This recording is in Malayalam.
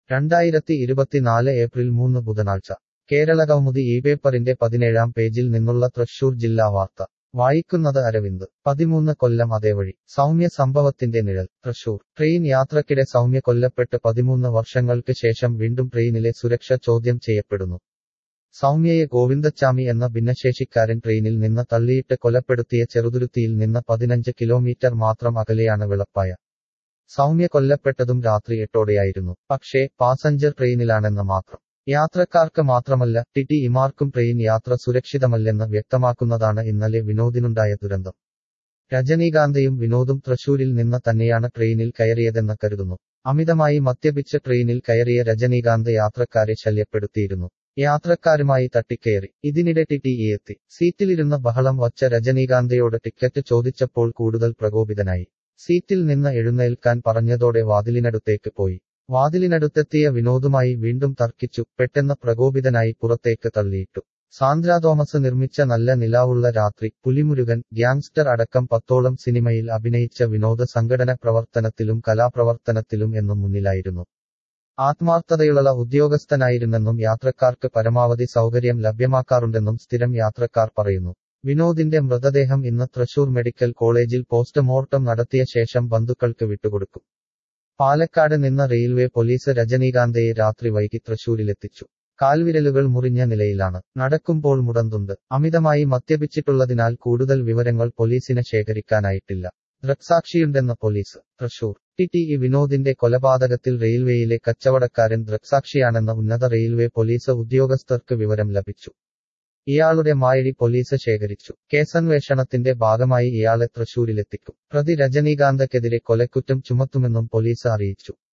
രണ്ടായിരത്തി ഇരുപത്തിനാല് ഏപ്രിൽ മൂന്ന് ബുധനാഴ്ച കേരളകൗമുദി ഈ പേപ്പറിന്റെ പതിനേഴാം പേജിൽ നിന്നുള്ള തൃശൂർ ജില്ലാ വാർത്ത വായിക്കുന്നത് അരവിന്ദ് പതിമൂന്ന് കൊല്ലം അതേവഴി സൗമ്യ സംഭവത്തിന്റെ നിഴൽ തൃശൂർ ട്രെയിൻ യാത്രക്കിടെ സൗമ്യ കൊല്ലപ്പെട്ട് പതിമൂന്ന് വർഷങ്ങൾക്ക് ശേഷം വീണ്ടും ട്രെയിനിലെ സുരക്ഷ ചോദ്യം ചെയ്യപ്പെടുന്നു സൗമ്യയെ ഗോവിന്ദച്ചാമി എന്ന ഭിന്നശേഷിക്കാരൻ ട്രെയിനിൽ നിന്ന് തള്ളിയിട്ട് കൊലപ്പെടുത്തിയ ചെറുതുരുത്തിയിൽ നിന്ന് പതിനഞ്ച് കിലോമീറ്റർ മാത്രം അകലെയാണ് വിളപ്പായ സൗമ്യ കൊല്ലപ്പെട്ടതും രാത്രി എട്ടോടെയായിരുന്നു പക്ഷേ പാസഞ്ചർ ട്രെയിനിലാണെന്ന് മാത്രം യാത്രക്കാർക്ക് മാത്രമല്ല ടിടി ഇമാർക്കും ട്രെയിൻ യാത്ര സുരക്ഷിതമല്ലെന്ന് വ്യക്തമാക്കുന്നതാണ് ഇന്നലെ വിനോദിനുണ്ടായ ദുരന്തം രജനീകാന്തയും വിനോദും തൃശൂരിൽ നിന്ന് തന്നെയാണ് ട്രെയിനിൽ കയറിയതെന്ന് കരുതുന്നു അമിതമായി മദ്യപിച്ച് ട്രെയിനിൽ കയറിയ രജനീകാന്ത് യാത്രക്കാരെ ശല്യപ്പെടുത്തിയിരുന്നു യാത്രക്കാരുമായി തട്ടിക്കയറി ഇതിനിടെ ടിടി എത്തി സീറ്റിലിരുന്ന് ബഹളം വച്ച രജനീകാന്തയോട് ടിക്കറ്റ് ചോദിച്ചപ്പോൾ കൂടുതൽ പ്രകോപിതനായി സീറ്റിൽ നിന്ന് എഴുന്നേൽക്കാൻ പറഞ്ഞതോടെ വാതിലിനടുത്തേക്ക് പോയി വാതിലിനടുത്തെത്തിയ വിനോദുമായി വീണ്ടും തർക്കിച്ചു പെട്ടെന്ന് പ്രകോപിതനായി പുറത്തേക്ക് തള്ളിയിട്ടു സാന്ദ്ര തോമസ് നിർമ്മിച്ച നല്ല നിലാവുള്ള രാത്രി പുലിമുരുകൻ ഗ്യാങ്സ്റ്റർ അടക്കം പത്തോളം സിനിമയിൽ അഭിനയിച്ച വിനോദ സംഘടന പ്രവർത്തനത്തിലും കലാപ്രവർത്തനത്തിലും എന്നും മുന്നിലായിരുന്നു ആത്മാർത്ഥതയുള്ള ഉദ്യോഗസ്ഥനായിരുന്നെന്നും യാത്രക്കാർക്ക് പരമാവധി സൗകര്യം ലഭ്യമാക്കാറുണ്ടെന്നും സ്ഥിരം യാത്രക്കാർ പറയുന്നു വിനോദിന്റെ മൃതദേഹം ഇന്ന് തൃശൂർ മെഡിക്കൽ കോളേജിൽ പോസ്റ്റ്മോർട്ടം നടത്തിയ ശേഷം ബന്ധുക്കൾക്ക് വിട്ടുകൊടുക്കും പാലക്കാട് നിന്ന് റെയിൽവേ പോലീസ് രജനീകാന്തയെ രാത്രി വൈകി തൃശൂരിലെത്തിച്ചു കാൽവിരലുകൾ മുറിഞ്ഞ നിലയിലാണ് നടക്കുമ്പോൾ മുടന്തുണ്ട് അമിതമായി മദ്യപിച്ചിട്ടുള്ളതിനാൽ കൂടുതൽ വിവരങ്ങൾ പോലീസിന് ശേഖരിക്കാനായിട്ടില്ല ദൃക്സാക്ഷിയുണ്ടെന്ന് police Thrissur T T E വിനോദിന്റെ കൊലപാതകത്തിൽ റെയിൽവേയിലെ കച്ചവടക്കാരൻ ദൃക്സാക്ഷിയാണെന്ന് ഉന്നത റെയിൽവേ പോലീസ് ഉദ്യോഗസ്ഥർക്ക് വിവരം ലഭിച്ചു ഇയാളുടെ മായടി പോലീസ് ശേഖരിച്ചു കേസന്വേഷണത്തിന്റെ ഭാഗമായി ഇയാളെ തൃശൂരിലെത്തിക്കും പ്രതി രജനീകാന്തക്കെതിരെ കൊലക്കുറ്റം ചുമത്തുമെന്നും പോലീസ് അറിയിച്ചു